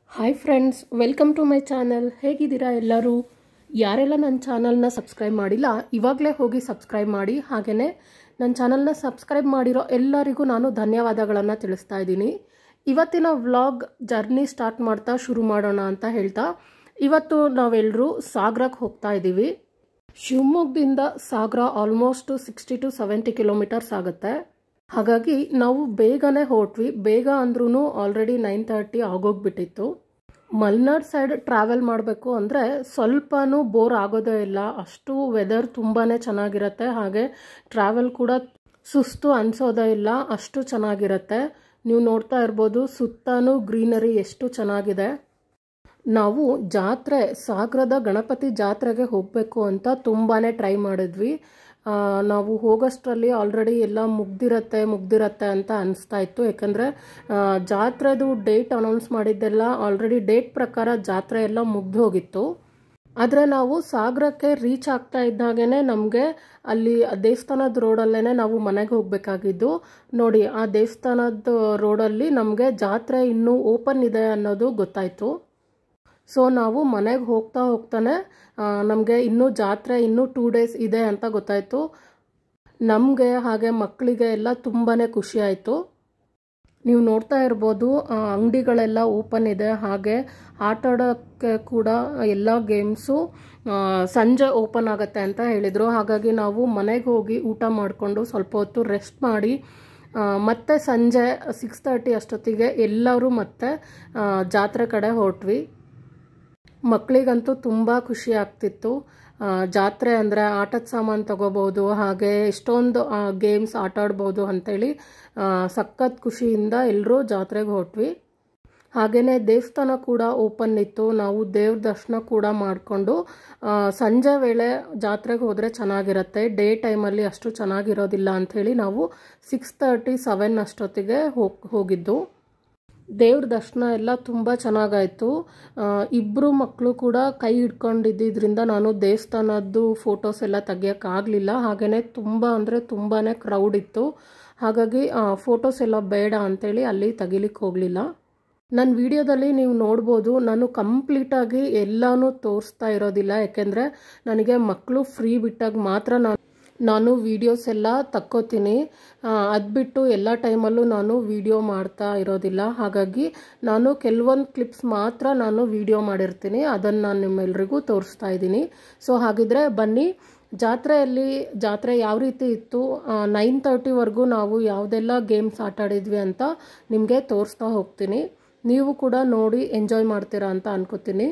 hi friends welcome to my channel ಹೇಗಿದ್ದೀರಾ ಎಲ್ಲರೂ ಯಾರೆಲ್ಲ ನನ್ನ ಚಾನಲ್ನ ಸಬ್ಸ್ಕ್ರೈಬ್ ಮಾಡಿಲ್ಲ ಇವಾಗಲೇ ಹೋಗಿ ಸಬ್ಸ್ಕ್ರೈಬ್ ಮಾಡಿ ಹಾಗೆಯೇ ನನ್ನ ಚಾನಲ್ನ ಸಬ್ಸ್ಕ್ರೈಬ್ ಮಾಡಿರೋ ಎಲ್ಲರಿಗೂ ನಾನು ಧನ್ಯವಾದಗಳನ್ನು ತಿಳಿಸ್ತಾ ಇದ್ದೀನಿ ಇವತ್ತಿನ ವ್ಲಾಗ್ ಜರ್ನಿ ಸ್ಟಾರ್ಟ್ ಮಾಡ್ತಾ ಶುರು ಮಾಡೋಣ ಅಂತ ಹೇಳ್ತಾ ಇವತ್ತು ನಾವೆಲ್ಲರೂ ಸಾಗರಕ್ಕೆ ಹೋಗ್ತಾ ಇದ್ದೀವಿ ಶಿವಮೊಗ್ಗದಿಂದ Sagar almost sixty to seventy kilometres ಆಗುತ್ತೆ ಹಾಗಾಗಿ ನಾವು ಬೇಗನೆ ಹೊರಟ್ವಿ ಬೇಗ ಅಂದ್ರೂ ಆಲ್ರೆಡಿ ನೈನ್ ತರ್ಟಿ ಆಗೋಗ್ಬಿಟ್ಟಿತ್ತು ಮಲ್ನಾಡ್ ಸೈಡ್ ಟ್ರಾವೆಲ್ ಮಾಡಬೇಕು ಅಂದರೆ ಸ್ವಲ್ಪನೂ ಬೋರ್ ಆಗೋದೇ ಇಲ್ಲ ಅಷ್ಟು ವೆದರ್ ತುಂಬಾ ಚೆನ್ನಾಗಿರುತ್ತೆ ಹಾಗೆ ಟ್ರಾವೆಲ್ ಕೂಡ ಸುಸ್ತು ಅನಿಸೋದೇ ಇಲ್ಲ ಅಷ್ಟು ಚೆನ್ನಾಗಿರುತ್ತೆ ನೀವು ನೋಡ್ತಾ ಇರ್ಬೋದು ಸುತ್ತಾನೂ ಗ್ರೀನರಿ ಎಷ್ಟು ಚೆನ್ನಾಗಿದೆ ನಾವು ಜಾತ್ರೆ ಸಾಗರದ ಗಣಪತಿ ಜಾತ್ರೆಗೆ ಹೋಗಬೇಕು ಅಂತ ತುಂಬಾ ಟ್ರೈ ಮಾಡಿದ್ವಿ ನಾವು ಹೋಗೋಷ್ಟರಲ್ಲಿ ಆಲ್ರೆಡಿ ಎಲ್ಲ ಮುಗ್ದಿರತ್ತೆ ಮುಗ್ದಿರತ್ತೆ ಅಂತ ಅನಿಸ್ತಾ ಇತ್ತು ಯಾಕಂದರೆ ಜಾತ್ರೆದು ಡೇಟ್ ಅನೌನ್ಸ್ ಮಾಡಿದ್ದೆಲ್ಲ ಆಲ್ರೆಡಿ ಡೇಟ್ ಪ್ರಕಾರ ಜಾತ್ರೆ ಎಲ್ಲ ಮುಗ್ದು ಹೋಗಿತ್ತು ಆದರೆ ನಾವು ಸಾಗರಕ್ಕೆ ರೀಚ್ ಆಗ್ತಾ ಇದ್ದಾಗೇ ನಮಗೆ ಅಲ್ಲಿ ದೇವಸ್ಥಾನದ ರೋಡಲ್ಲೇ ನಾವು ಮನೆಗೆ ಹೋಗಬೇಕಾಗಿದ್ದು ನೋಡಿ ಆ ದೇವಸ್ಥಾನದ ರೋಡಲ್ಲಿ ನಮಗೆ ಜಾತ್ರೆ ಇನ್ನೂ ಓಪನ್ ಇದೆ ಅನ್ನೋದು ಗೊತ್ತಾಯಿತು ಸೊ ನಾವು ಮನೆಗೆ ಹೋಗ್ತಾ ಹೋಗ್ತಾನೆ ನಮಗೆ ಇನ್ನೂ ಜಾತ್ರೆ ಇನ್ನೂ ಟೂ ಡೇಸ್ ಇದೆ ಅಂತ ಗೊತ್ತಾಯಿತು ನಮಗೆ ಹಾಗೆ ಮಕ್ಕಳಿಗೆ ಎಲ್ಲ ತುಂಬಾ ಖುಷಿ ಆಯಿತು ನೀವು ನೋಡ್ತಾ ಇರ್ಬೋದು ಅಂಗಡಿಗಳೆಲ್ಲ ಓಪನ್ ಇದೆ ಹಾಗೆ ಆಟ ಆಡೋಕ್ಕೆ ಕೂಡ ಎಲ್ಲ ಗೇಮ್ಸು ಸಂಜೆ ಓಪನ್ ಆಗುತ್ತೆ ಅಂತ ಹೇಳಿದರು ಹಾಗಾಗಿ ನಾವು ಮನೆಗೆ ಹೋಗಿ ಊಟ ಮಾಡಿಕೊಂಡು ಸ್ವಲ್ಪ ಹೊತ್ತು ರೆಸ್ಟ್ ಮಾಡಿ ಮತ್ತೆ ಸಂಜೆ ಸಿಕ್ಸ್ ತರ್ಟಿ ಅಷ್ಟೊತ್ತಿಗೆ ಎಲ್ಲರೂ ಮತ್ತೆ ಜಾತ್ರೆ ಕಡೆ ಹೊರಟ್ವಿ ಮಕ್ಕಳಿಗಂತೂ ತುಂಬ ಖುಷಿ ಆಗ್ತಿತ್ತು ಜಾತ್ರೆ ಅಂದರೆ ಆಟದ ಸಾಮಾನು ತಗೋಬೋದು ಹಾಗೆ ಎಷ್ಟೊಂದು ಗೇಮ್ಸ್ ಆಟ ಆಡ್ಬೋದು ಅಂಥೇಳಿ ಸಖತ್ ಖುಷಿಯಿಂದ ಎಲ್ಲರೂ ಜಾತ್ರೆಗೆ ಹೊರಟ್ವಿ ಹಾಗೆಯೇ ದೇವಸ್ಥಾನ ಕೂಡ ಓಪನ್ ಇತ್ತು ನಾವು ದೇವ್ರ ದರ್ಶನ ಕೂಡ ಮಾಡಿಕೊಂಡು ಸಂಜೆ ವೇಳೆ ಜಾತ್ರೆಗೆ ಹೋದರೆ ಚೆನ್ನಾಗಿರುತ್ತೆ ಡೇ ಟೈಮಲ್ಲಿ ಅಷ್ಟು ಚೆನ್ನಾಗಿರೋದಿಲ್ಲ ಅಂಥೇಳಿ ನಾವು ಸಿಕ್ಸ್ ತರ್ಟಿ ಸೆವೆನ್ ಅಷ್ಟೊತ್ತಿಗೆ ಹೋಗಿ ಹೋಗಿದ್ದು ದೇವ್ರ ದರ್ಶನ ಎಲ್ಲ ತುಂಬ ಚೆನ್ನಾಗಾಯಿತು ಇಬ್ಬರು ಮಕ್ಕಳು ಕೂಡ ಕೈ ಹಿಡ್ಕೊಂಡಿದ್ದರಿಂದ ನಾನು ದೇವಸ್ಥಾನದ್ದು ಫೋಟೋಸ್ ಎಲ್ಲ ತೆಗಿಯೋಕ್ಕಾಗಲಿಲ್ಲ ಹಾಗೆಯೇ ತುಂಬ ಅಂದರೆ ತುಂಬಾ ಕ್ರೌಡ್ ಇತ್ತು ಹಾಗಾಗಿ ಫೋಟೋಸ್ ಎಲ್ಲ ಬೇಡ ಅಂಥೇಳಿ ಅಲ್ಲಿ ತೆಗಿಲಿಕ್ಕೆ ಹೋಗಲಿಲ್ಲ ನನ್ನ ವಿಡಿಯೋದಲ್ಲಿ ನೀವು ನೋಡ್ಬೋದು ನಾನು ಕಂಪ್ಲೀಟಾಗಿ ಎಲ್ಲನೂ ತೋರಿಸ್ತಾ ಇರೋದಿಲ್ಲ ಯಾಕೆಂದರೆ ನನಗೆ ಮಕ್ಕಳು ಫ್ರೀ ಬಿಟ್ಟಾಗ ಮಾತ್ರ ನಾನು ನಾನು ವೀಡಿಯೋಸ್ ಎಲ್ಲ ತಕ್ಕೋತೀನಿ ಅದು ಬಿಟ್ಟು ಎಲ್ಲ ಟೈಮಲ್ಲೂ ನಾನು ವಿಡಿಯೋ ಮಾಡ್ತಾ ಇರೋದಿಲ್ಲ ಹಾಗಾಗಿ ನಾನು ಕೆಲವೊಂದು ಕ್ಲಿಪ್ಸ್ ಮಾತ್ರ ನಾನು ವಿಡಿಯೋ ಮಾಡಿರ್ತೀನಿ ಅದನ್ನು ನಾನು ನಿಮ್ಮೆಲ್ರಿಗೂ ತೋರಿಸ್ತಾ ಇದ್ದೀನಿ ಸೊ ಹಾಗಿದ್ರೆ ಬನ್ನಿ ಜಾತ್ರೆಯಲ್ಲಿ ಜಾತ್ರೆ ಯಾವ ರೀತಿ ಇತ್ತು ನೈನ್ ತರ್ಟಿವರೆಗೂ ನಾವು ಯಾವುದೆಲ್ಲ ಗೇಮ್ಸ್ ಆಟ ಆಡಿದ್ವಿ ಅಂತ ನಿಮಗೆ ತೋರಿಸ್ತಾ ಹೋಗ್ತೀನಿ ನೀವು ಕೂಡ ನೋಡಿ ಎಂಜಾಯ್ ಮಾಡ್ತೀರಾ ಅಂತ ಅನ್ಕೋತೀನಿ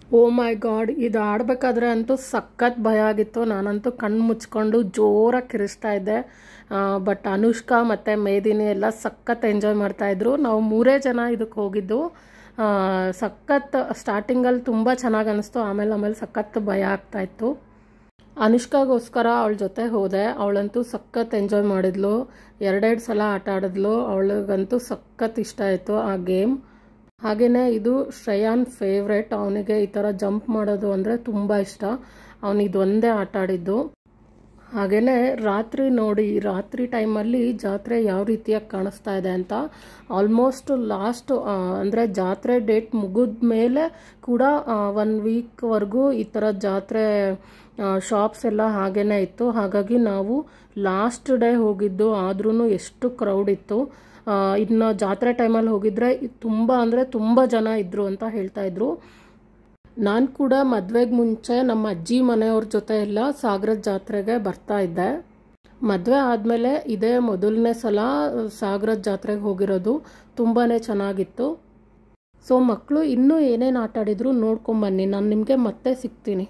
ಓ ಮೈ ಗಾಡ್ ಇದು ಆಡಬೇಕಾದ್ರೆ ಅಂತೂ ಸಖತ್ ಭಯ ಆಗಿತ್ತು ನಾನಂತೂ ಕಣ್ಣು ಮುಚ್ಕೊಂಡು ಜೋರಾಗಿ ಕಿರಿಸ್ತಾ ಇದ್ದೆ ಬಟ್ ಅನುಷ್ಕಾ ಮತ್ತು ಮೇದಿನಿ ಎಲ್ಲ ಸಖತ್ ಎಂಜಾಯ್ ಮಾಡ್ತಾಯಿದ್ರು ನಾವು ಮೂರೇ ಜನ ಇದಕ್ಕೆ ಹೋಗಿದ್ದು ಆ, ಸಖತ್ ಸ್ಟಾರ್ಟಿಂಗಲ್ಲಿ ತುಂಬ ಚೆನ್ನಾಗಿ ಅನಿಸ್ತು ಆಮೇಲೆ ಆಮೇಲೆ ಸಖತ್ ಭಯ ಆಗ್ತಾಯಿತ್ತು ಅನುಷ್ಕಾಗೋಸ್ಕರ ಅವಳ ಜೊತೆ ಹೋದೆ ಅವಳಂತೂ ಸಖತ್ ಎಂಜಾಯ್ ಮಾಡಿದ್ಲು ಎರಡೆರಡು ಸಲ ಆಟ ಆಡಿದ್ಲು ಅವಳಿಗಂತೂ ಸಖತ್ ಇಷ್ಟ ಆಯಿತು ಆ ಗೇಮ್ ಹಾಗೆಯೇ ಇದು ಶ್ರೇಯಾನ್ ಫೇವ್ರೆಟ್ ಅವನಿಗೆ ಈ ಥರ ಜಂಪ್ ಮಾಡೋದು ಅಂದರೆ ತುಂಬ ಇಷ್ಟ ಅವನು ಇದೊಂದೇ ಆಟ ಆಡಿದ್ದು ಹಾಗೆಯೇ ರಾತ್ರಿ ನೋಡಿ ರಾತ್ರಿ ಟೈಮಲ್ಲಿ ಜಾತ್ರೆ ಯಾವ ರೀತಿಯಾಗಿ ಕಾಣಿಸ್ತಾ ಇದೆ ಅಂತ ಆಲ್ಮೋಸ್ಟ್ ಲಾಸ್ಟ್ ಅಂದರೆ ಜಾತ್ರೆ ಡೇಟ್ ಮುಗಿದ ಮೇಲೆ ಕೂಡ ಒನ್ ವೀಕ್ವರೆಗೂ ಈ ಥರ ಜಾತ್ರೆ ಶಾಪ್ಸ್ ಎಲ್ಲ ಹಾಗೇನೇ ಇತ್ತು ಹಾಗಾಗಿ ನಾವು ಲಾಸ್ಟ್ ಡೇ ಹೋಗಿದ್ದು ಆದ್ರೂ ಎಷ್ಟು ಕ್ರೌಡ್ ಇತ್ತು ಆ, ಇನ್ನು ಜಾತ್ರೆ ಟೈಮಲ್ಲಿ ಹೋಗಿದ್ರೆ ತುಂಬ ಅಂದರೆ ತುಂಬ ಜನ ಇದ್ದರು ಅಂತ ಹೇಳ್ತಾ ಇದ್ರು ನಾನು ಕೂಡ ಮದುವೆಗೆ ಮುಂಚೆ ನಮ್ಮ ಅಜ್ಜಿ ಮನೆಯವ್ರ ಜೊತೆ ಎಲ್ಲ ಸಾಗರದ ಜಾತ್ರೆಗೆ ಬರ್ತಾ ಇದ್ದೆ ಮದುವೆ ಆದಮೇಲೆ ಇದೇ ಮೊದಲನೇ ಸಲ ಸಾಗರದ ಜಾತ್ರೆಗೆ ಹೋಗಿರೋದು ತುಂಬಾ ಚೆನ್ನಾಗಿತ್ತು ಸೊ ಮಕ್ಕಳು ಇನ್ನೂ ಏನೇನು ಆಟ ಆಡಿದ್ರು ನೋಡ್ಕೊಂಬನ್ನಿ ನಾನು ನಿಮಗೆ ಮತ್ತೆ ಸಿಗ್ತೀನಿ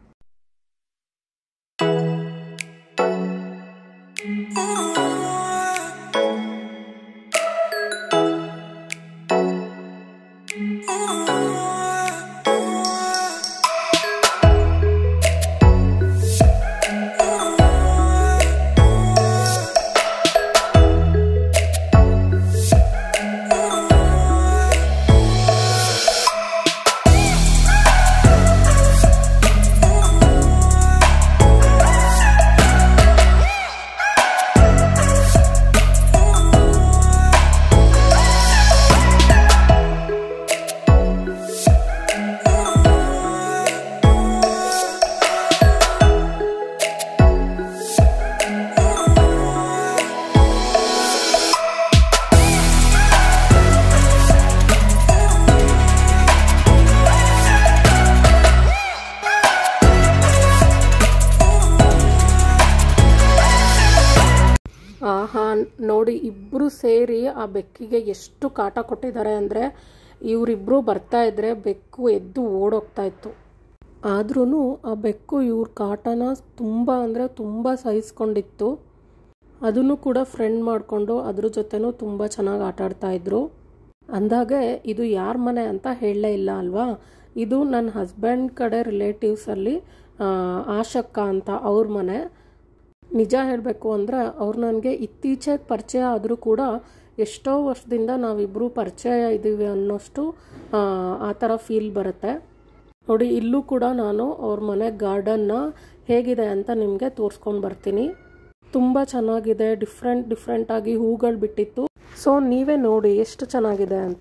ಆಹಾ ನೋಡಿ ಇಬ್ಬರು ಸೇರಿ ಆ ಬೆಕ್ಕಿಗೆ ಎಷ್ಟು ಕಾಟ ಕೊಟ್ಟಿದ್ದಾರೆ ಅಂದರೆ ಇವರಿಬ್ಬರು ಬರ್ತಾ ಇದ್ರೆ ಬೆಕ್ಕು ಎದ್ದು ಓಡೋಗ್ತಾ ಇತ್ತು ಆದ್ರೂ ಆ ಬೆಕ್ಕು ಇವ್ರ ಕಾಟನ ತುಂಬ ಅಂದರೆ ತುಂಬ ಸಹಿಸ್ಕೊಂಡಿತ್ತು ಅದನ್ನು ಕೂಡ ಫ್ರೆಂಡ್ ಮಾಡಿಕೊಂಡು ಅದ್ರ ಜೊತೆನೂ ತುಂಬ ಚೆನ್ನಾಗಿ ಆಟ ಆಡ್ತಾ ಇದ್ರು ಅಂದಾಗೆ ಇದು ಯಾರ ಮನೆ ಅಂತ ಹೇಳಲೇ ಇಲ್ಲ ಅಲ್ವಾ ಇದು ನನ್ನ ಹಸ್ಬೆಂಡ್ ಕಡೆ ರಿಲೇಟಿವ್ಸಲ್ಲಿ ಆಶಕ್ಕ ಅಂತ ಅವ್ರ ಮನೆ ನಿಜ ಹೇಳಬೇಕು ಅಂದರೆ ಅವ್ರು ನನಗೆ ಇತ್ತೀಚೆಗೆ ಪರಿಚಯ ಆದರೂ ಕೂಡ ಎಷ್ಟೋ ವರ್ಷದಿಂದ ನಾವಿಬ್ಬರು ಪರಿಚಯ ಇದ್ದೀವಿ ಅನ್ನೋಷ್ಟು ಆ, ಆ ಥರ ಫೀಲ್ ಬರುತ್ತೆ ನೋಡಿ ಇಲ್ಲೂ ಕೂಡ ನಾನು ಅವ್ರ ಮನೆ ಗಾರ್ಡನ್ನ ಹೇಗಿದೆ ಅಂತ ನಿಮಗೆ ತೋರಿಸ್ಕೊಂಡು ಬರ್ತೀನಿ ತುಂಬ ಚೆನ್ನಾಗಿದೆ ಡಿಫ್ರೆಂಟ್ ಡಿಫ್ರೆಂಟಾಗಿ ಹೂಗಳು ಬಿಟ್ಟಿತ್ತು ಸೊ ನೀವೇ ನೋಡಿ ಎಷ್ಟು ಚೆನ್ನಾಗಿದೆ ಅಂತ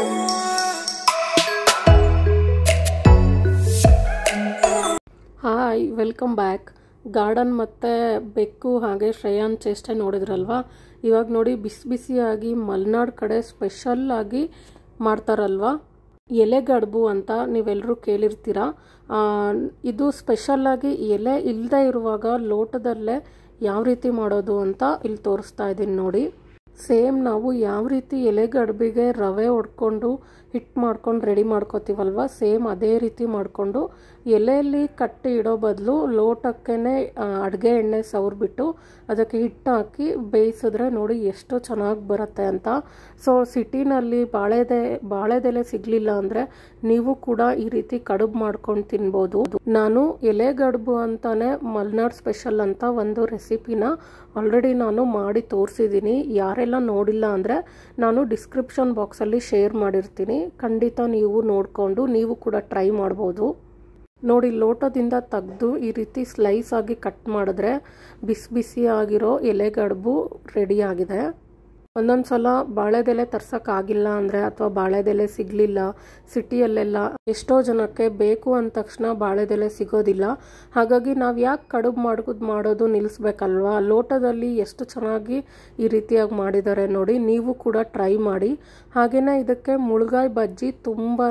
ಆ ಹಾಯ್ ವೆಲ್ಕಮ್ ಬ್ಯಾಕ್ ಗಾರ್ಡನ್ ಮತ್ತು ಬೆಕ್ಕು ಹಾಗೆ ಶ್ರೇಯಾನ್ ಚೇಷ್ಟೆ ನೋಡಿದ್ರಲ್ವಾ ಇವಾಗ ನೋಡಿ ಬಿಸಿ ಬಿಸಿಯಾಗಿ ಮಲೆನಾಡು ಕಡೆ ಸ್ಪೆಷಲ್ ಆಗಿ ಮಾಡ್ತಾರಲ್ವಾ ಎಲೆಗಡುಬು ಅಂತ ನೀವೆಲ್ಲರೂ ಕೇಳಿರ್ತೀರ ಆ, ಇದು ಸ್ಪೆಷಲ್ಲಾಗಿ ಎಲೆ ಇಲ್ಲದೆ ಇರುವಾಗ ಲೋಟದಲ್ಲೇ ಯಾವ ರೀತಿ ಮಾಡೋದು ಅಂತ ಇಲ್ಲಿ ತೋರಿಸ್ತಾ ಇದ್ದೀನಿ ನೋಡಿ ಸೇಮ್ ನಾವು ಯಾವ ರೀತಿ ಎಲೆಗಡ್ಬಿಗೆ ರವೆ ಹೊಡ್ಕೊಂಡು ಹಿಟ್ಟು ಮಾಡ್ಕೊಂಡು ರೆಡಿ ಮಾಡ್ಕೋತೀವಲ್ವ ಸೇಮ್ ಅದೇ ರೀತಿ ಮಾಡಿಕೊಂಡು ಎಲೆಯಲ್ಲಿ ಕಟ್ಟಿ ಇಡೋ ಬದಲು ಲೋಟಕ್ಕೇ ಅಡುಗೆ ಎಣ್ಣೆ ಸವರ್ಬಿಟ್ಟು ಅದಕ್ಕೆ ಹಿಟ್ಟು ಹಾಕಿ ಬೇಯಿಸಿದ್ರೆ ನೋಡಿ ಎಷ್ಟು ಚೆನ್ನಾಗಿ ಬರುತ್ತೆ ಅಂತ ಸೊ ಸಿಟಿನಲ್ಲಿ ಬಾಳೆದೆ ಬಾಳೆದೆಲೆ ಸಿಗಲಿಲ್ಲ ಅಂದರೆ ನೀವು ಕೂಡ ಈ ರೀತಿ ಕಡುಬು ಮಾಡ್ಕೊಂಡು ತಿನ್ಬೋದು ನಾನು ಎಲೆಗಡುಬು ಅಂತಾನೆ ಮಲ್ನಾಡ್ ಸ್ಪೆಷಲ್ ಅಂತ ಒಂದು ರೆಸಿಪಿನ ಆಲ್ರೆಡಿ ನಾನು ಮಾಡಿ ತೋರಿಸಿದ್ದೀನಿ ಯಾರೆಲ್ಲ ನೋಡಿಲ್ಲ ಅಂದರೆ ನಾನು ಡಿಸ್ಕ್ರಿಪ್ಷನ್ ಬಾಕ್ಸಲ್ಲಿ ಶೇರ್ ಮಾಡಿರ್ತೀನಿ ಖಂಡಿತ ನೀವು ನೋಡಿಕೊಂಡು ನೀವು ಕೂಡ ಟ್ರೈ ಮಾಡ್ಬೋದು ನೋಡಿ ಲೋಟದಿಂದ ತೆಗೆದು ಈ ರೀತಿ ಸ್ಲೈಸ್ ಆಗಿ ಕಟ್ ಮಾಡಿದ್ರೆ ಬಿಸಿ ಬಿಸಿ ಆಗಿರೋ ಎಲೆಗಡುಬು ರೆಡಿ ಆಗಿದೆ ಒಂದೊಂದು ಸಲ ಬಾಳೆದೆಲೆ ತರ್ಸೋಕ್ಕಾಗಿಲ್ಲ ಅಂದರೆ ಅಥವಾ ಬಾಳೆದೆಲೆ ಸಿಗಲಿಲ್ಲ ಸಿಟಿಯಲ್ಲೆಲ್ಲ ಎಷ್ಟೋ ಜನಕ್ಕೆ ಬೇಕು ಅಂದ ತಕ್ಷಣ ಬಾಳೆದೆಲೆ ಸಿಗೋದಿಲ್ಲ ಹಾಗಾಗಿ ನಾವು ಯಾಕೆ ಕಡುಬು ಮಾಡೋದು ಮಾಡೋದು ನಿಲ್ಲಿಸ್ಬೇಕಲ್ವಾ ಲೋಟದಲ್ಲಿ ಎಷ್ಟು ಚೆನ್ನಾಗಿ ಈ ರೀತಿಯಾಗಿ ಮಾಡಿದ್ದಾರೆ ನೋಡಿ ನೀವು ಕೂಡ ಟ್ರೈ ಮಾಡಿ ಹಾಗೆಯೇ ಇದಕ್ಕೆ ಮುಳುಗಾಯಿ ಬಜ್ಜಿ ತುಂಬಾ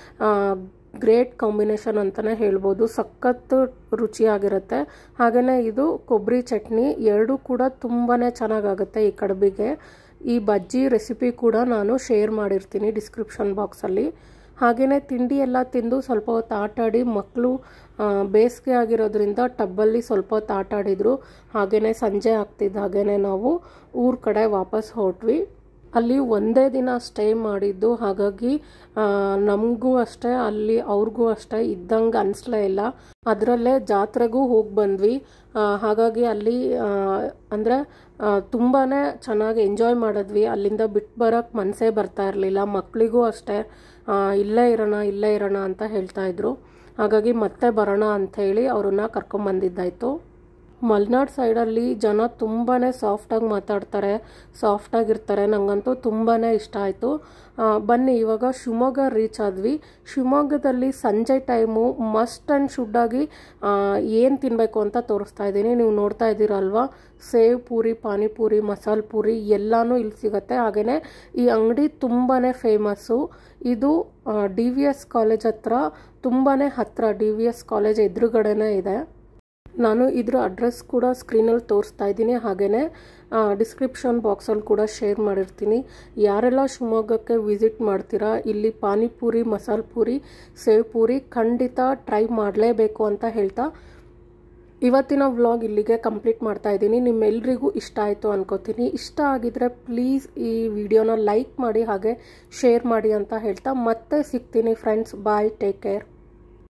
ಗ್ರೇಟ್ ಕಾಂಬಿನೇಷನ್ ಅಂತಲೇ ಹೇಳ್ಬೋದು ಸಖತ್ತು ರುಚಿಯಾಗಿರುತ್ತೆ ಹಾಗೆಯೇ ಇದು ಕೊಬ್ಬರಿ ಚಟ್ನಿ ಎರಡೂ ಕೂಡ ತುಂಬಾ ಚೆನ್ನಾಗಾಗುತ್ತೆ ಈ ಕಡುಬಿಗೆ ಈ ಬಜ್ಜಿ ರೆಸಿಪಿ ಕೂಡ ನಾನು ಶೇರ್ ಮಾಡಿರ್ತೀನಿ ಡಿಸ್ಕ್ರಿಪ್ಷನ್ ಬಾಕ್ಸಲ್ಲಿ ಹಾಗೆಯೇ ತಿಂಡಿ ಎಲ್ಲ ತಿಂದು ಸ್ವಲ್ಪ ಹೊತ್ತು ಆಟಾಡಿ ಮಕ್ಕಳು ಬೇಸಿಗೆ ಆಗಿರೋದ್ರಿಂದ ಟಬ್ಬಲ್ಲಿ ಸ್ವಲ್ಪ ಹೊತ್ತು ಆಟಾಡಿದರು ಹಾಗೆಯೇ ಸಂಜೆ ಆಗ್ತಿದ್ದ ಹಾಗೆಯೇ ನಾವು ಊರ ಕಡೆ ವಾಪಸ್ ಹೊರಟ್ವಿ ಅಲ್ಲಿ ಒಂದೇ ದಿನ ಸ್ಟೇ ಮಾಡಿದ್ದು ಹಾಗಾಗಿ ನಮಗೂ ಅಷ್ಟೇ ಅಲ್ಲಿ ಅವ್ರಿಗೂ ಅಷ್ಟೇ ಇದ್ದಂಗೆ ಅನಿಸ್ಲೇ ಇಲ್ಲ ಅದರಲ್ಲೇ ಜಾತ್ರೆಗೂ ಹೋಗಿ ಬಂದ್ವಿ ಆ, ಹಾಗಾಗಿ ಅಲ್ಲಿ ಅಂದರೆ ತುಂಬಾ ಚೆನ್ನಾಗಿ ಎಂಜಾಯ್ ಮಾಡಿದ್ವಿ ಅಲ್ಲಿಂದ ಬಿಟ್ಟು ಬರೋಕ್ಕೆ ಮನಸ್ಸೇ ಬರ್ತಾ ಇರಲಿಲ್ಲ ಮಕ್ಕಳಿಗೂ ಅಷ್ಟೇ ಆ, ಇಲ್ಲೇ ಇರೋಣ ಇಲ್ಲೇ ಇರೋಣ ಅಂತ ಹೇಳ್ತಾ ಇದ್ರು ಹಾಗಾಗಿ ಮತ್ತೆ ಬರೋಣ ಅಂಥೇಳಿ ಅವ್ರನ್ನ ಕರ್ಕೊಂಬಂದಿದ್ದಾಯಿತು ಮಲೆನಾಡು ಸೈಡಲ್ಲಿ ಜನ ತುಂಬಾ ಸಾಫ್ಟಾಗಿ ಮಾತಾಡ್ತಾರೆ ಸಾಫ್ಟಾಗಿರ್ತಾರೆ ನನಗಂತೂ ತುಂಬಾ ಇಷ್ಟ ಆಯಿತು ಬನ್ನಿ ಇವಾಗ ಶಿವಮೊಗ್ಗ ರೀಚ್ ಆದ್ವಿ ಶಿವಮೊಗ್ಗದಲ್ಲಿ ಸಂಜೆ ಟೈಮು ಮಸ್ಟ್ ಆ್ಯಂಡ್ ಶುಡ್ಡಾಗಿ ಏನು ತಿನ್ನಬೇಕು ಅಂತ ತೋರಿಸ್ತಾ ಇದ್ದೀನಿ ನೀವು ನೋಡ್ತಾ ಇದ್ದೀರಲ್ವಾ ಸೇವ್ ಪೂರಿ ಪಾನಿಪೂರಿ ಮಸಾಲೆ ಪೂರಿ ಎಲ್ಲನೂ ಇಲ್ಲಿ ಸಿಗುತ್ತೆ ಹಾಗೆಯೇ ಈ ಅಂಗಡಿ ತುಂಬಾ ಫೇಮಸ್ಸು ಇದು ಡಿ ವಿ ಎಸ್ ಕಾಲೇಜ್ ಹತ್ರ ತುಂಬಾ ಹತ್ತಿರ ಡಿ ವಿ ಎಸ್ ಕಾಲೇಜ್ ಎದುರುಗಡೆನೇ ಇದೆ ನಾನು ಇದ್ರ ಅಡ್ರೆಸ್ ಕೂಡ ಸ್ಕ್ರೀನಲ್ಲಿ ತೋರಿಸ್ತಾ ಇದ್ದೀನಿ ಹಾಗೆಯೇ ಡಿಸ್ಕ್ರಿಪ್ಷನ್ ಬಾಕ್ಸಲ್ಲಿ ಕೂಡ ಶೇರ್ ಮಾಡಿರ್ತೀನಿ ಯಾರೆಲ್ಲ ಶಿವಮೊಗ್ಗಕ್ಕೆ ವಿಸಿಟ್ ಮಾಡ್ತೀರಾ ಇಲ್ಲಿ ಪಾನಿಪೂರಿ ಮಸಾಲೆ ಪೂರಿ ಸೇವ್ ಪೂರಿ ಖಂಡಿತ ಟ್ರೈ ಮಾಡಲೇಬೇಕು ಅಂತ ಹೇಳ್ತಾ ಇವತ್ತಿನ ವ್ಲಾಗ್ ಇಲ್ಲಿಗೆ ಕಂಪ್ಲೀಟ್ ಮಾಡ್ತಾ ಇದ್ದೀನಿ ನಿಮ್ಮೆಲ್ರಿಗೂ ಇಷ್ಟ ಆಯಿತು ಅನ್ಕೋತೀನಿ ಇಷ್ಟ ಆಗಿದ್ರೆ ಪ್ಲೀಸ್ ಈ ವಿಡಿಯೋನ ಲೈಕ್ ಮಾಡಿ ಹಾಗೆ ಶೇರ್ ಮಾಡಿ ಅಂತ ಹೇಳ್ತಾ ಮತ್ತೆ ಸಿಗ್ತೀನಿ ಫ್ರೆಂಡ್ಸ್ ಬಾಯ್ ಟೇಕ್ ಕೇರ್